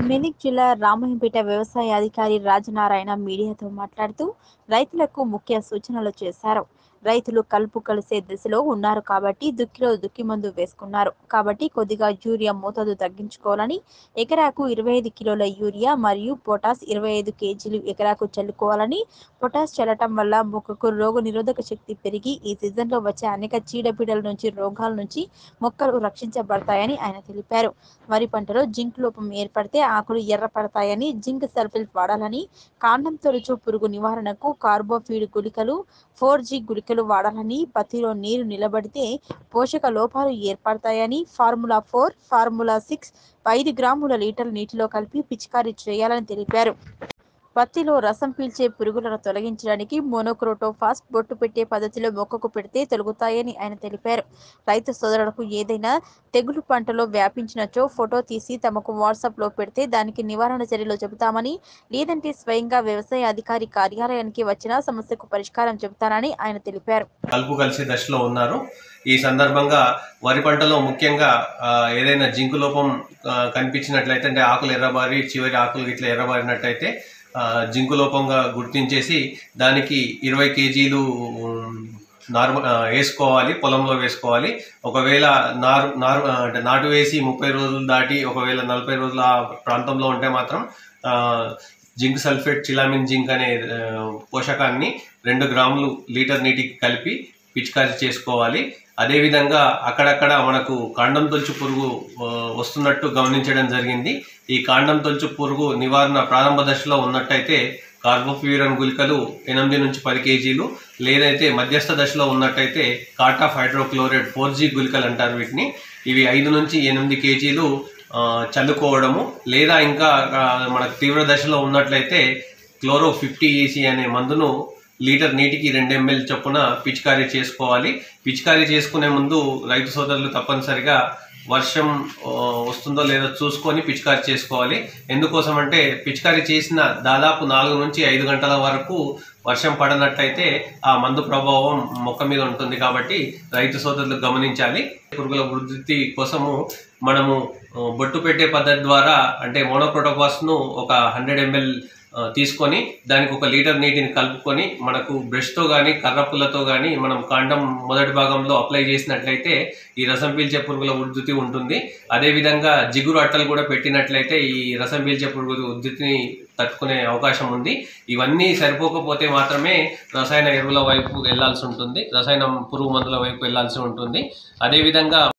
మెదక్ జిల్లా రామాయంపేట వ్యవసాయ అధికారి రాజనారాయణ మీడియాతో మాట్లాడుతూ రైతులకు ముఖ్య సూచనలు చేశారు రైతులు కలుపు కలిసే దశలో ఉన్నారు కాబట్టి దుక్కిలో దుక్కి మందు వేసుకున్నారు కాబట్టి కొద్దిగా యూరియా మోతాదు తగ్గించుకోవాలని ఎకరాకు ఇరవై ఐదు కిలోల యూరియా మరియు పొటాస్ ఇరవై ఐదు కేజీలు ఎకరాకు చల్లుకోవాలని పొటాస్ చల్లటం వల్ల మొక్కకు రోగ నిరోధక శక్తి పెరిగి ఈ సీజన్లో వచ్చే అనేక చీడపీడల నుంచి రోగాల నుంచి మొక్కలు రక్షించబడతాయని ఆయన తెలిపారు వరి పంటలో జింక్ లోపం ఏర్పడితే ఆకులు ఎర్రపడతాయని జింక్ సల్ఫేట్ వాడాలని కాండం తొలుచు పురుగు నివారణకు కార్బోఫీడ్ గుళికలు ఫోర్ జీ గుళికలు వాడాలని పత్తిలో నీరు నిలబడితే పోషక లోపాలు ఏర్పడతాయని ఫార్ములా ఫోర్ ఫార్ములా సిక్స్ ఐదు గ్రాముల లీటర్ నీటిలో కలిపి పిచికారీ చేయాలని తెలిపారు పత్తిలో రసం పీల్చే పురుగులను తొలగించడానికి మోనోక్రోటోఫాస్ బొట్టు పెట్టే పద్ధతిలో మొక్కకు పెడితే తొలగుతాయని ఆయన తెలిపారు రైతు సోదరులకు ఏదైనా తెగులు పంటలో వ్యాపించినచో ఫోటో తీసి తమకు వాట్సాప్ లో పెడితే దానికి నివారణ చర్యలు చెబుతామని లేదంటే స్వయంగా వ్యవసాయ అధికారి కార్యాలయానికి వచ్చిన సమస్యకు పరిష్కారం చెబుతానని ఆయన తెలిపారు కలుపు కలిసే దశలో ఉన్నారు ఈ సందర్భంగా వరి పంటలో ముఖ్యంగా ఆ, ఏదైనా జింకు లోపం ఆ, కనిపించినట్లయితే అంటే ఆకులు ఎర్రబారి చివరి ఆకులు ఇట్లా ఎర్రబారినట్టయితే ఆ, జింకు లోపంగా గుర్తించేసి దానికి ఇరవై కేజీలు నార్మల్ వేసుకోవాలి పొలంలో వేసుకోవాలి ఒకవేళ నారు నారు ఆ, అంటే నాటు వేసి ముప్పై రోజులు దాటి ఒకవేళ నలభై రోజుల ఆ ప్రాంతంలో ఉంటే మాత్రం ఆ, జింక్ సల్ఫేట్ చిలామిన్ జింక్ అనే ఆ, పోషకాన్ని రెండు గ్రాములు లీటర్ నీటికి కలిపి పిచికారీ చేసుకోవాలి అదేవిధంగా అక్కడక్కడ మనకు కాండం తొలుచు పురుగు ఆ, వస్తున్నట్టు గమనించడం జరిగింది ఈ కాండం తొలుచు పురుగు నివారణ ప్రారంభ దశలో ఉన్నట్టయితే కార్బోఫ్యూరన్ గుళికలు ఎనిమిది నుంచి పది కేజీలు లేదైతే మధ్యస్థ దశలో ఉన్నట్టయితే కాటాఫ్ హైడ్రోక్లోరైడ్ ఫోర్ జీ గుళికలు అంటారు వీటిని ఇవి ఐదు నుంచి ఎనిమిది కేజీలు ఆ, చల్లుకోవడము లేదా ఇంకా ఆ, మనకు తీవ్ర దశలో ఉన్నట్లయితే క్లోరో ఫిఫ్టీ ఈసీ అనే మందును లీటర్ నీటికి రెండు ఎంఎల్ చొప్పున పిచికారీ చేసుకోవాలి పిచికారీ చేసుకునే ముందు రైతు సోదరులు తప్పనిసరిగా వర్షం ఆ, వస్తుందో లేదో చూసుకొని పిచికారీ చేసుకోవాలి ఎందుకోసం అంటే పిచికారీ చేసిన దాదాపు నాలుగు నుంచి ఐదు గంటల వరకు వర్షం పడనట్టయితే ఆ మందు ప్రభావం మొక్క మీద ఉంటుంది కాబట్టి రైతు సోదరులు గమనించాలి పురుగుల వృద్ధి కోసము మనము ఆ, బొట్టు పెట్టే పద్ధతి ద్వారా అంటే మోనోక్రోటోపాస్ ను ఒక హండ్రెడ్ ఎంఎల్ తీసుకొని దానికి ఒక లీటర్ నీటిని కలుపుకొని మనకు బ్రష్తో కానీ కర్రపుల్లతో కానీ మనం కాండం మొదటి భాగంలో అప్లై చేసినట్లయితే ఈ రసం పీల్చే పురుగుల ఉద్ధృతి ఉంటుంది అదేవిధంగా జిగురు అట్టలు కూడా పెట్టినట్లయితే ఈ రసం పీల్చే పురుగుల ఉద్ధృతిని తట్టుకునే అవకాశం ఉంది ఇవన్నీ సరిపోకపోతే మాత్రమే రసాయన ఎరువుల వైపు వెళ్లాల్సి ఉంటుంది రసాయన పురుగు మందుల వైపు వెళ్లాల్సి ఉంటుంది అదేవిధంగా